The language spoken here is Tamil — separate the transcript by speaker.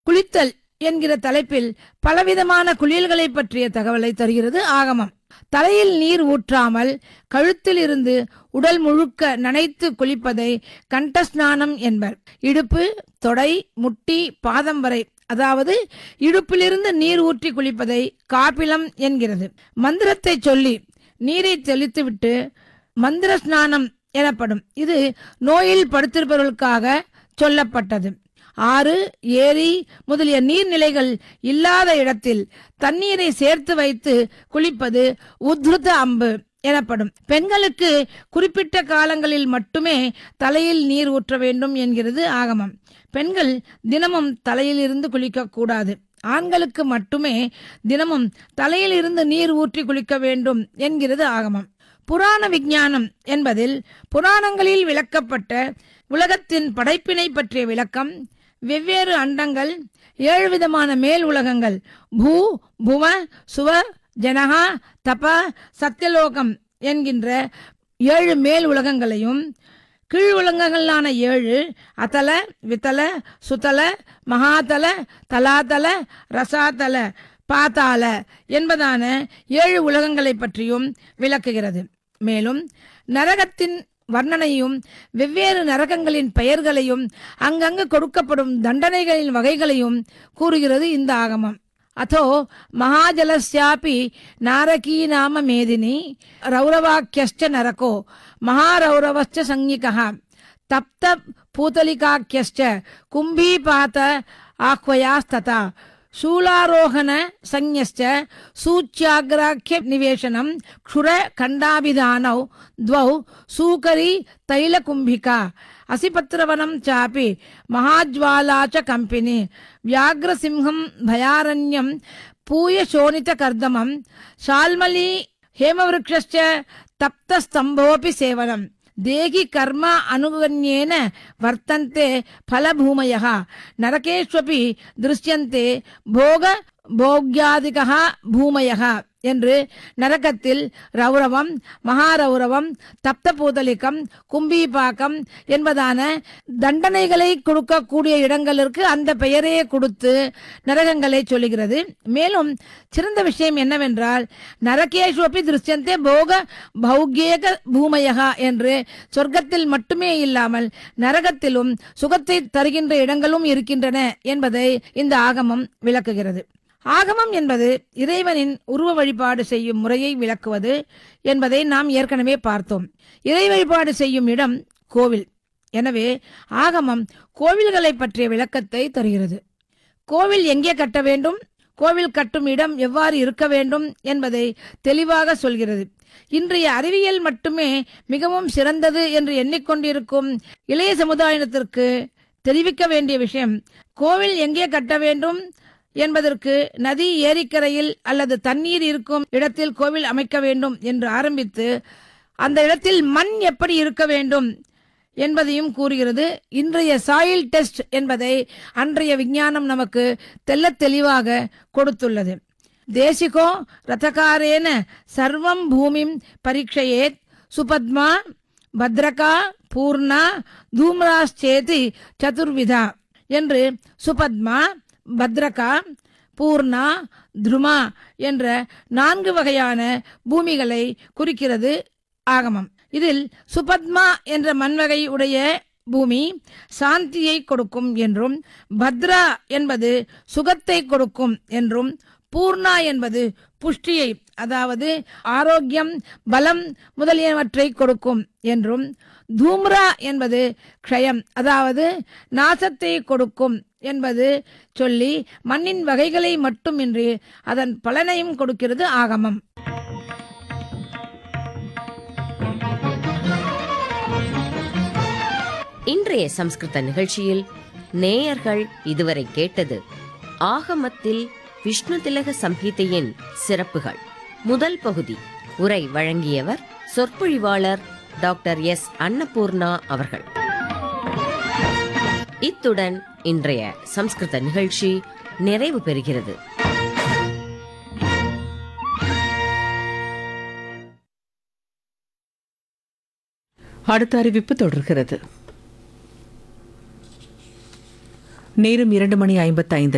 Speaker 1: குளித்தல் என்கிற தலைப்பில் பலவிதமான குளியல்களை பற்றிய தகவலை தருகிறது ஆகமம் தலையில் நீர் ஊற்றாமல் கழுத்தில் இருந்து உடல் முழுக்க நனைத்து குளிப்பதை கண்டஸ்நானம் என்பர் இடுப்பு தொடை முட்டி பாதம் வரை அதாவது இடுப்பிலிருந்து நீர் ஊற்றி குளிப்பதை காப்பிலம் என்கிறது மந்திரத்தை சொல்லி நீரை தெளித்துவிட்டு மந்திர ஸ்நானம் எனப்படும் இது நோயில் படுத்திருப்பவர்களுக்காக சொல்லப்பட்டது ஆறு ஏரி முதலிய நீர்நிலைகள் இல்லாத இடத்தில் தண்ணீரை சேர்த்து வைத்து குளிப்பது உத்ருத அம்பு எனப்படும் பெண்களுக்கு குறிப்பிட்ட காலங்களில் மட்டுமே தலையில் நீர் ஊற்ற வேண்டும் என்கிறது ஆகமம் பெண்கள் தினமும் தலையில் இருந்து குளிக்க கூடாது ஆண்களுக்கு மட்டுமே தினமும் தலையில் இருந்து நீர் ஊற்றி குளிக்க வேண்டும் என்கிறது ஆகமம் புராண விஞ்ஞானம் என்பதில் புராணங்களில் விளக்கப்பட்ட உலகத்தின் படைப்பினை பற்றிய விளக்கம் வெவ்வேறு அண்டங்கள் ஏழு விதமான மேல் உலகங்கள் பூ புவ சுவ ஜனகா தப சத்தியலோகம் என்கின்ற ஏழு மேல் உலகங்களையும் கீழ் உலகங்களான ஏழு அதல வித்தல சுதல மகாதல தலாதல ரசாதல பாதாள என்பதான ஏழு உலகங்களை பற்றியும் விளக்குகிறது மேலும் நரகத்தின் வர்ணனையும் வெவ்வேறு நரகங்களின் பெயர்களையும் அங்கங்கு கொடுக்கப்படும் தண்டனைகளின் வகைகளையும் கூறுகிறது இந்த ஆகமம் அதோ மகாஜலஸ்யாபி நாரகீ நாம மேதினி ரௌரவாக்கியஸ்ச நரகோ மகாரௌரவஸ்ச சங்கிகா தப்த பூதலிகாக்கியஸ்ச கும்பீபாத ஆஹ்வயாஸ்ததா शूलारोहण संज्ञश्च सूच्याग्राख्य निवेशनं क्षुर खण्डाभिधानौ द्वौ सूकरी तैलकुम्भिका असिपत्रवनं चापि महाज्वाला च कम्पिनी व्याघ्रसिंहं भयारण्यं पूयशोणितकर्दमं शाल्मली हेमवृक्षश्च तप्तस्तम्भोऽपि सेवनम् देहि कर्म अनुगण्येन वर्तन्ते फलभूमयः नरकेष्वपि दृश्यन्ते भोग போக்யாதிகா பூமயக என்று நரகத்தில் ரௌரவம் மகாரௌரவம் தப்த பூதலிகம் கும்பீபாக்கம் என்பதான தண்டனைகளை கொடுக்கக்கூடிய இடங்களுக்கு அந்த பெயரையே கொடுத்து நரகங்களை சொல்லுகிறது மேலும் சிறந்த விஷயம் என்னவென்றால் நரகேஷ்வபி திருஷ்யந்தே போக பௌகேக பூமயகா என்று சொர்க்கத்தில் மட்டுமே இல்லாமல் நரகத்திலும் சுகத்தை தருகின்ற இடங்களும் இருக்கின்றன என்பதை இந்த ஆகமம் விளக்குகிறது ஆகமம் என்பது இறைவனின் உருவ வழிபாடு செய்யும் முறையை விளக்குவது என்பதை நாம் ஏற்கனவே பார்த்தோம் இறை வழிபாடு செய்யும் இடம் கோவில் எனவே ஆகமம் கோவில்களை பற்றிய விளக்கத்தை தருகிறது கோவில் எங்கே கட்ட வேண்டும் கோவில் கட்டும் இடம் எவ்வாறு இருக்க வேண்டும் என்பதை தெளிவாக சொல்கிறது இன்றைய அறிவியல் மட்டுமே மிகவும் சிறந்தது என்று எண்ணிக்கொண்டிருக்கும் இளைய சமுதாயத்திற்கு தெரிவிக்க வேண்டிய விஷயம் கோவில் எங்கே கட்ட வேண்டும் என்பதற்கு நதி ஏரிக்கரையில் அல்லது தண்ணீர் இருக்கும் இடத்தில் கோவில் அமைக்க வேண்டும் என்று ஆரம்பித்து அந்த இடத்தில் மண் எப்படி இருக்க வேண்டும் என்பதையும் கூறுகிறது இன்றைய சாயில் டெஸ்ட் என்பதை அன்றைய விஞ்ஞானம் நமக்கு தெள்ளத் தெளிவாக கொடுத்துள்ளது தேசிகோ ரதகாரேன சர்வம் பூமிம் பரீட்சையேத் சுபத்மா பத்ரகா பூர்ணா தூம்ராஸ்சேதி சதுர்விதா என்று சுபத்மா பத்ரகா பூர்ணா துருமா என்ற நான்கு வகையான பூமிகளை குறிக்கிறது ஆகமம் இதில் சுபத்மா என்ற மண்வகை உடைய பூமி சாந்தியை கொடுக்கும் என்றும் பத்ரா என்பது சுகத்தை கொடுக்கும் என்றும் பூர்ணா என்பது புஷ்டியை அதாவது ஆரோக்கியம் பலம் முதலியவற்றை கொடுக்கும் என்றும் தூம்ரா என்பது க்ஷயம் அதாவது நாசத்தை கொடுக்கும் என்பது சொல்லி மண்ணின் வகைகளை மட்டுமின்றி அதன் பலனையும் கொடுக்கிறது ஆகமம்
Speaker 2: இன்றைய சம்ஸ்கிருத நிகழ்ச்சியில் நேயர்கள் இதுவரை கேட்டது ஆகமத்தில் விஷ்ணு திலக சம்ஹிதையின் சிறப்புகள் முதல் பகுதி உரை வழங்கியவர் சொற்பொழிவாளர் டாக்டர் எஸ் அன்னபூர்ணா அவர்கள் இத்துடன் இன்றைய சம்ஸ்கிருத நிகழ்ச்சி நிறைவு பெறுகிறது
Speaker 3: அடுத்த அறிவிப்பு தொடர்கிறது நேரம் இரண்டு மணி ஐம்பத்தைந்து